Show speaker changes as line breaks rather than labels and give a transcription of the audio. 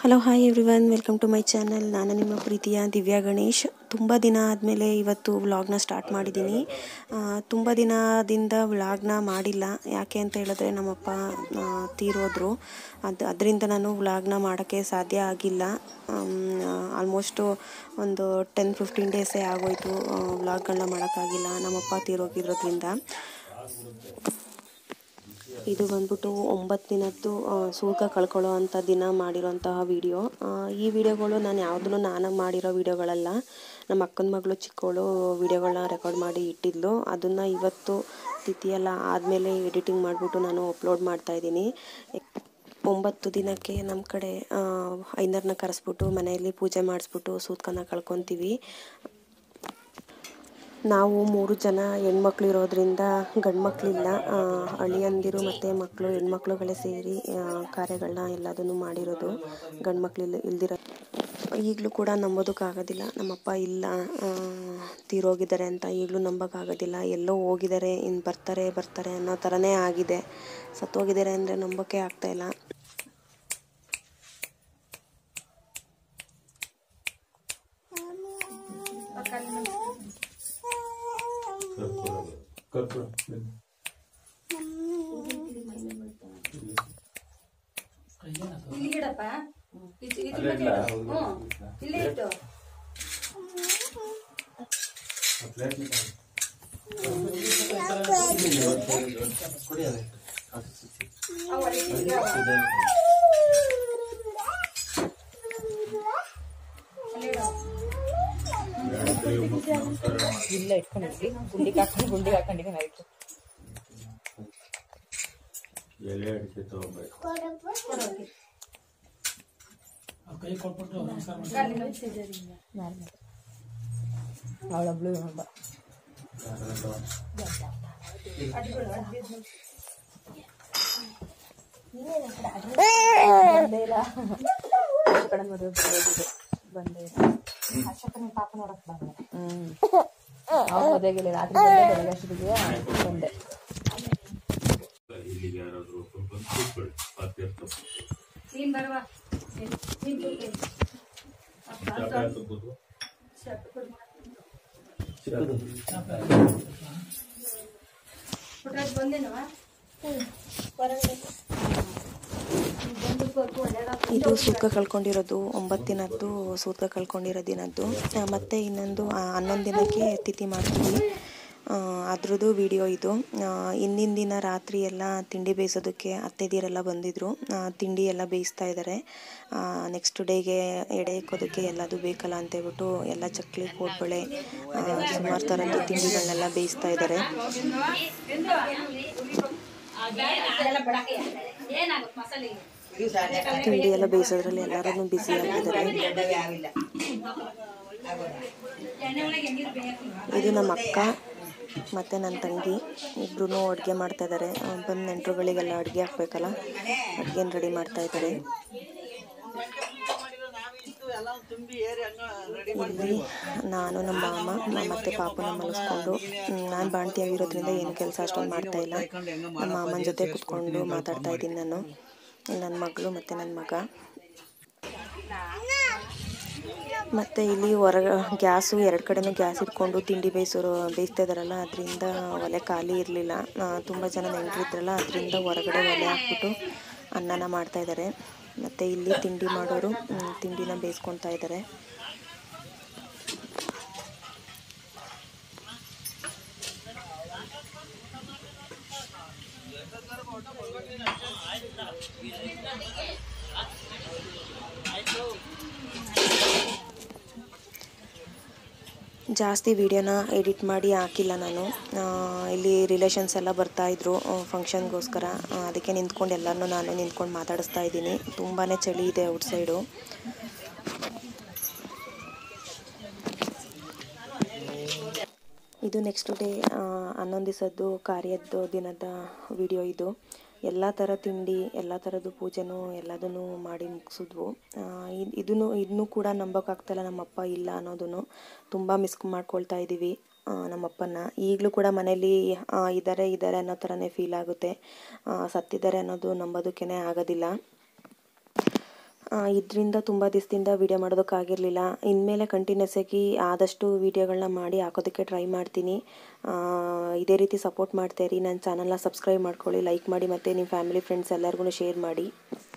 Hello hi everyone welcome to my channel ನಾನು ನಿಮ್ಮ ಪ್ರೀತಿಯ ದಿವ್ಯಾ ಗಣೇಶ್ ತುಂಬ ದಿನ ಆದಮೇಲೆ ಇವತ್ತು ವ್ಲಾಗ್ನ ಸ್ಟಾರ್ಟ್ ಮಾಡಿದ್ದೀನಿ ಆ, ತುಂಬ ದಿನದಿಂದ ವ್ಲಾಗ್ನ ಮಾಡಿಲ್ಲ ಯಾಕೆ ಅಂತ ಹೇಳಿದ್ರೆ ನಮ್ಮಪ್ಪ ಆ, ತೀರೋದ್ರು ಅದು ಅದರಿಂದ ನಾನು ವ್ಲಾಗ್ನ ಮಾಡೋಕ್ಕೆ ಸಾಧ್ಯ ಆಗಿಲ್ಲ ಆಲ್ಮೋಸ್ಟು ಒಂದು ಟೆನ್ ಫಿಫ್ಟೀನ್ ಡೇಸೇ ಆಗೋಯ್ತು ವ್ಲಾಗ್ಗಳನ್ನ ಮಾಡೋಕ್ಕಾಗಿಲ್ಲ ನಮ್ಮಪ್ಪ ತೀರೋಗಿರೋದ್ರಿಂದ ಇದು ಬಂದ್ಬಿಟ್ಟು ಒಂಬತ್ತು ದಿನದ್ದು ಆ, ಸೂಕ ಕಳ್ಕೊಳ್ಳೋ ಅಂಥ ದಿನ ಮಾಡಿರೋಂತಹ ವಿಡಿಯೋ ಈ ವಿಡಿಯೋಗಳು ನಾನು ಯಾವುದನ್ನು ನಾನು ಮಾಡಿರೋ ವಿಡಿಯೋಗಳಲ್ಲ ನಮ್ಮ ಅಕ್ಕನ ಮಗಳು ಚಿಕ್ಕವಳು ವಿಡಿಯೋಗಳನ್ನ ರೆಕಾರ್ಡ್ ಮಾಡಿ ಇಟ್ಟಿದ್ಲು ಅದನ್ನು ಇವತ್ತು ತಿಥಿ ಎಲ್ಲ ಆದಮೇಲೆ ಎಡಿಟಿಂಗ್ ಮಾಡಿಬಿಟ್ಟು ನಾನು ಅಪ್ಲೋಡ್ ಮಾಡ್ತಾಯಿದ್ದೀನಿ ಒಂಬತ್ತು ದಿನಕ್ಕೆ ನಮ್ಮ ಕಡೆ ಐನರ್ನ ಕರೆಸ್ಬಿಟ್ಟು ಮನೆಯಲ್ಲಿ ಪೂಜೆ ಮಾಡಿಸ್ಬಿಟ್ಟು ಸೂತ್ಕನ ಕಳ್ಕೊತೀವಿ ನಾವು ಮೂರು ಜನ ಹೆಣ್ಮಕ್ಳು ಇರೋದ್ರಿಂದ ಗಂಡು ಮಕ್ಕಳಿಲ್ಲ ಅಳಿಯಂದಿರು ಮತ್ತು ಮಕ್ಕಳು ಹೆಣ್ಮಕ್ಳುಗಳೇ ಸೇರಿ ಆ, ಕಾರ್ಯಗಳನ್ನ ಎಲ್ಲದನ್ನು ಮಾಡಿರೋದು ಗಂಡು ಮಕ್ಳು ಇಲ್ಲ ಇಲ್ದಿರೋ ಈಗಲೂ ಕೂಡ ನಂಬೋದಕ್ಕಾಗೋದಿಲ್ಲ ನಮ್ಮಪ್ಪ ಇಲ್ಲ ಆ, ತೀರೋಗಿದ್ದಾರೆ ಅಂತ ಈಗಲೂ ನಂಬೋಕ್ಕಾಗೋದಿಲ್ಲ ಎಲ್ಲೋ ಹೋಗಿದ್ದಾರೆ ಇನ್ನು ಬರ್ತಾರೆ ಬರ್ತಾರೆ ಅನ್ನೋ ಥರನೇ ಆಗಿದೆ ಸತ್ತೋಗಿದ್ದಾರೆ ಅಂದರೆ ನಂಬೋಕೆ ಆಗ್ತಾಯಿಲ್ಲ
ಕರ್ಪೂರ
ಇಲ್ಲಿಗಿಡಪ್ಪ ಇದು ಇದು
ಅಲ್ಲೇ ಇಲ್ಲ,
ಮತ್ತೆ-
ಹೌದು.
ಹ್ಞೂ ಇಲ್ಲೇ ಇಟ್ಟು
ಪ್ಲೇಟ್
ಅವು ಒಳಗೆ ಇಟ್ಟಿದ್ಯಾ? ಅಲ್ಲೇ ಇಡು.
ಇಲ್ಲ ಇಟ್ಕೊಂಡಿದ್ವಿ ಗುಂಡಿಗೆ ಹಾಕೊಂಡು ಗುಂಡಿಗೆ ಹಾಕೊಂಡಿದ್ದೀನಿ ಅದಕ್ಕೆ
ಎಲೆ ಅಡಿಕೆ ತಗೋಬೇಕು
ಕೊಡೋಕೆ.
ಅವಳೊಬ್ಳು ಹಬ್ಬ ಬಂದೇ ಇಲ್ಲ ಆಚೆ ಕಡೆ ಮದುವೆ ಬಂದಿದ್ದು ಬಂದೇ ಇಲ್ಲ ಪಾಪ ನೋಡಕ್ ಬಂದೆ ಹ್ಮ್ ಅವ್ರ ಮದುವೆಗೆ ರಾತ್ರಿ ಬಂದೆ ಬೆಳಗ್ಗೆ ಅಷ್ಟೊತ್ತಿಗೆ ಬಂದೆ
ಇಲ್ಲಿಗೆ ಯಾರಾದ್ರೂ ಒಬ್ರು ಬಂದು ಕೂತ್ಕೊಳ್ಳಿ ಪಾತ್ರೆ ಎತ್ಕೊಂಡು.
ನೀನ್ ಬರುವ ನೀನ್ ಕೂತ್ಕೊಳ್ಳಿ.
ಚಾಪೆ ಹಾಕ್ಬೋದು.
ಪುಟ್ಟರಾಜ್ ಬಂದೇನವ ಬಂದು ಕೂತ್ಕೊ, ಒಳ್ಳೆದಾಗ್ತದೆ.
ಇದು ಸೂತ್ಕ ಕಳ್ಕೊಂಡಿರೋದು ಒಂಬತ್ತು ದಿನದ್ದು ಸೂತ್ಕ ಕಳ್ಕೊಂಡಿರೋ ದಿನದ್ದು ಆ, ಮತ್ತೆ ಇನ್ನೊಂದು ಆ, ಹನ್ನೊಂದು ದಿನಕ್ಕೆ ತಿಥಿ ಮಾಡ್ತೀವಿ ಆ, ಅದ್ರದ್ದು ವಿಡಿಯೋ ಇದು ಆ, ಹಿಂದಿನ ದಿನ ರಾತ್ರಿ ಎಲ್ಲ ತಿಂಡಿ ಬೇಯಿಸೋದಕ್ಕೆ ಅತ್ತೆದೀರೆಲ್ಲ ಬಂದಿದ್ರು ಆ, ತಿಂಡಿ ಎಲ್ಲ ಬೇಯಿಸ್ತಾ ಇದ್ದಾರೆ ನೆಕ್ಸ್ಟ್ ಡೇಗೆ ಎಡೆ ಇಕ್ಕೋದಕ್ಕೆ ಎಲ್ಲದು ಬೇಕಲ್ಲ ಅಂತ ಹೇಳ್ಬಿಟ್ಟು ಎಲ್ಲ ಚಕ್ಲಿ ಕೋಡ್ಬಳೆ ಸುಮಾರು ಥರದ್ದು ತಿಂಡಿಗಳನ್ನೆಲ್ಲ ಬೇಯಿಸ್ತಾ ಇದ್ದಾರೆ ತಿಂಡಿ ಎಲ್ಲ ಬೇಯಿಸೋದ್ರಲ್ಲಿ ಎಲ್ಲರೂ ಬ್ಯುಸಿ ಆಗಿದ್ದಾರೆ ಇದು ನಮ್ಮ ಅಕ್ಕ ಮತ್ತು ನನ್ನ ತಂಗಿ ಇಬ್ರು ಅಡುಗೆ ಮಾಡ್ತಾ ಇದ್ದಾರೆ ಬಂದು ನೆಂಟರುಗಳಿಗೆಲ್ಲ ಅಡುಗೆ ಹಾಕ್ಬೇಕಲ್ಲ ಅಡುಗೆನ ರೆಡಿ ಮಾಡ್ತಾ ಇದ್ದಾರೆ ಇಲ್ಲಿ ನಾನು ನಮ್ಮ ಮಾಮ ಮತ್ತು ಪಾಪನ ಮಲಗಿಸ್ಕೊಂಡು ನಾನು ಬಾಣ್ತಿಯಾಗಿರೋದ್ರಿಂದ ಏನು ಕೆಲಸ ಅಷ್ಟೊಂದು ಮಾಡ್ತಾ ಇಲ್ಲ ನಮ್ಮ ಮಾಮನ ಜೊತೆ ಕುತ್ಕೊಂಡು ಮಾತಾಡ್ತಾ ಇದ್ದೀನಿ ನಾನು ನನ್ನ ಮಗಳು ಮತ್ತು ನನ್ನ ಮಗ ಮತ್ತು ಇಲ್ಲಿ ಹೊರಗ ಗ್ಯಾಸು ಎರಡು ಕಡೆನೂ ಗ್ಯಾಸ್ ಇಟ್ಕೊಂಡು ತಿಂಡಿ ಬೇಯಿಸೋರು ಬೇಯಿಸ್ತಾ ಇದ್ದಾರಲ್ಲ ಅದರಿಂದ ಒಲೆ ಖಾಲಿ ಇರಲಿಲ್ಲ ತುಂಬ ಜನ ನೆಂಟರಿದ್ರಲ್ಲ ಅದರಿಂದ ಹೊರಗಡೆ ಒಲೆ ಹಾಕ್ಬಿಟ್ಟು ಅನ್ನನ ಮಾಡ್ತಾ ಇದ್ದಾರೆ ಮತ್ತು ಇಲ್ಲಿ ತಿಂಡಿ ಮಾಡೋರು ಮ್, ತಿಂಡಿನ ಬೇಯಿಸ್ಕೊತಾ ಇದ್ದಾರೆ ಜಾಸ್ತಿ ವಿಡಿಯೋನ ಎಡಿಟ್ ಮಾಡಿ ಹಾಕಿಲ್ಲ ನಾನು ಆ, ಇಲ್ಲಿ ರಿಲೇಷನ್ಸ್ ಎಲ್ಲ ಬರ್ತಾಯಿದ್ರು ಫಂಕ್ಷನ್ಗೋಸ್ಕರ ಅದಕ್ಕೆ ನಿಂತ್ಕೊಂಡು ಎಲ್ಲರನ್ನೂ ನಾನು ನಿಂತ್ಕೊಂಡು ಮಾತಾಡಿಸ್ತಾ ಇದ್ದೀನಿ ತುಂಬಾ ಚಳಿ ಇದೆ ಔಟ್ ಸೈಡು ಇದು ನೆಕ್ಸ್ಟ್ ಡೇ ಹನ್ನೊಂದು ದಿವಸದ್ದು ಕಾರ್ಯದ್ದು ದಿನದ ವಿಡಿಯೋ ಇದು ಎಲ್ಲ ಥರ ತಿಂಡಿ ಎಲ್ಲ ಥರದ್ದು ಪೂಜೆನೂ ಎಲ್ಲದನ್ನು ಮಾಡಿ ಮುಗಿಸಿದ್ವು ಇದನ್ನು ಇದನ್ನು ಕೂಡ ನಂಬೋಕ್ಕಾಗ್ತಾಯಿಲ್ಲ ನಮ್ಮಪ್ಪ ಇಲ್ಲ ಅನ್ನೋದನ್ನು ತುಂಬ ಮಿಸ್ ಮಾಡ್ಕೊಳ್ತಾ ಇದ್ದೀವಿ ಆ, ನಮ್ಮಪ್ಪನ ಈಗಲೂ ಕೂಡ ಮನೇಲಿ ಇದ್ದಾರೆ ಇದ್ದಾರೆ ಅನ್ನೋ ಥರನೇ ಫೀಲ್ ಆಗುತ್ತೆ ಆ, ಸತ್ತಿದ್ದಾರೆ ಅನ್ನೋದು ನಂಬೋದಕ್ಕೇ ಆಗೋದಿಲ್ಲ ಇದರಿಂದ ತುಂಬ ದಿವಸದಿಂದ ವೀಡಿಯೋ ಮಾಡೋದಕ್ಕಾಗಿರಲಿಲ್ಲ ಇನ್ಮೇಲೆ ಕಂಟಿನ್ಯೂಸ್ ಆಗಿ ಆದಷ್ಟು ವೀಡಿಯೋಗಳನ್ನ ಮಾಡಿ ಹಾಕೋದಕ್ಕೆ ಟ್ರೈ ಮಾಡ್ತೀನಿ ಆ, ಇದೇ ರೀತಿ ಸಪೋರ್ಟ್ ಮಾಡ್ತಾಯಿರಿ ನನ್ನ ಚಾನಲ್ನ ಸಬ್ಸ್ಕ್ರೈಬ್ ಮಾಡ್ಕೊಳ್ಳಿ ಲೈಕ್ ಮಾಡಿ ಮತ್ತು ನಿಮ್ಮ ಫ್ಯಾಮಿಲಿ ಫ್ರೆಂಡ್ಸ್ ಎಲ್ಲರಿಗೂ ಶೇರ್ ಮಾಡಿ